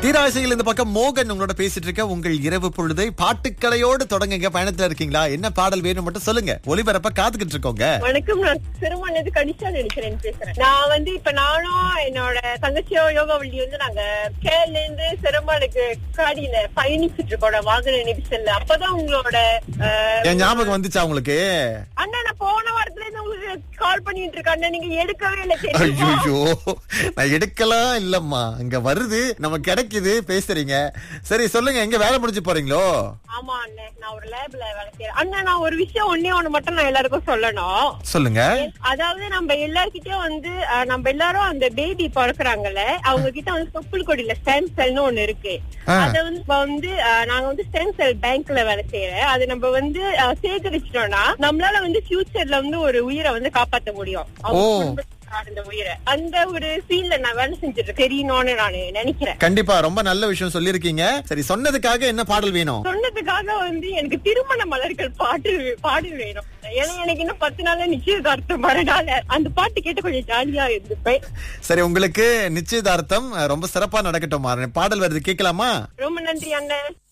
தீராசையில் இந்த பக்கம் மோகன் உங்களோட பேசிட்டு இருக்க உங்கள் இரவு பொழுதை பாட்டுக்கலையோடு தொடங்குங்க பயணத்துல இருக்கீங்களா என்ன பாடல் வேணும் மட்டும் சொல்லுங்க ஒலிபரப்ப காத்துக்கிட்டு இருக்கோங்க வணக்கம் நான் சிறுமனது கனிஷா நினைக்கிறேன் பேசுறேன் நான் வந்து இப்ப நானும் என்னோட தங்கச்சியோ யோகாவள்ளி வந்து நாங்க கேரள இருந்து சிறுமனுக்கு காடியில பயணிச்சுட்டு இருக்கோம் வாகன நெரிசல்ல அப்பதான் உங்களோட அஹ், என் ஞாபகம் வந்துச்சா உங்களுக்கு அண்ணா நான் போன வாரத்துல இருந்து உங்களுக்கு கால் பண்ணிட்டு இருக்கேன் அண்ணா நீங்க எடுக்கவே இல்லை தெரியுமா? ஐயோ நான் எடுக்கலாம் இல்லம்மா இங்க வருது நம்ம கிடைக்குது பேசுறீங்க சரி சொல்லுங்க எங்க வேலை முடிஞ்சு போறீங்களோ ஆமா அண்ணே நான் ஒரு லேப்ல வேலை செய்யறேன் அண்ணா நான் ஒரு விஷயம் ஒன்னே ஒண்ணு மட்டும் நான் எல்லாருக்கும் சொல்லணும் சொல்லுங்க அதாவது நம்ம எல்லார்கிட்டயும் வந்து அஹ், நம்ம எல்லாரும் அந்த பேபி பிறக்குறாங்கல்ல அவங்க கிட்ட வந்து தொப்புள் கொடியில ஸ்டெம் செல்னு ஒண்ணு இருக்கு ஆ. அத வந்து இப்ப வந்து அஹ், நாங்க வந்து ஸ்டெம் செல் பேங்க்ல வேலை செய்யறேன் அது நம்ம வந்து அஹ், சேகரிச்சிட்டோம்னா நம்மளால வந்து ஃபியூச்சர்ல வந்து ஒரு உயிரை வந்து காப்பாத்த முடியும் அவங்க ஓ. குடும்பத்துக்கு அந்த உயிரை அந்த ஒரு ஃபீல்ட்ல நான் வேலை செஞ்சுட்டு இருக்கேன். தெரியணும்னு நான் நினைக்கிறேன் கண்டிப்பா ரொம்ப நல்ல விஷயம் சொல்லிருக்கீங்க சரி சொன்னதுக்காக என்ன பாடல் வேணும் சொன்னதுக்காக வந்து எனக்கு திருமண மலர்கள் பாட்டு பாடு வேணும் ஏன்னா எனக்கு இன்னும் பத்து நாள்ல நிச்சயதார்த்தம் வரனால அந்த பாட்டு கேட்டு கொஞ்சம் ஜாலியா இருந்துப்பேன் சரி உங்களுக்கு நிச்சயதார்த்தம் அஹ், ரொம்ப சிறப்பா நடக்கட்டும் பாடல் வருது கேட்கலாமா ரொம்ப நன்றி அண்ணன்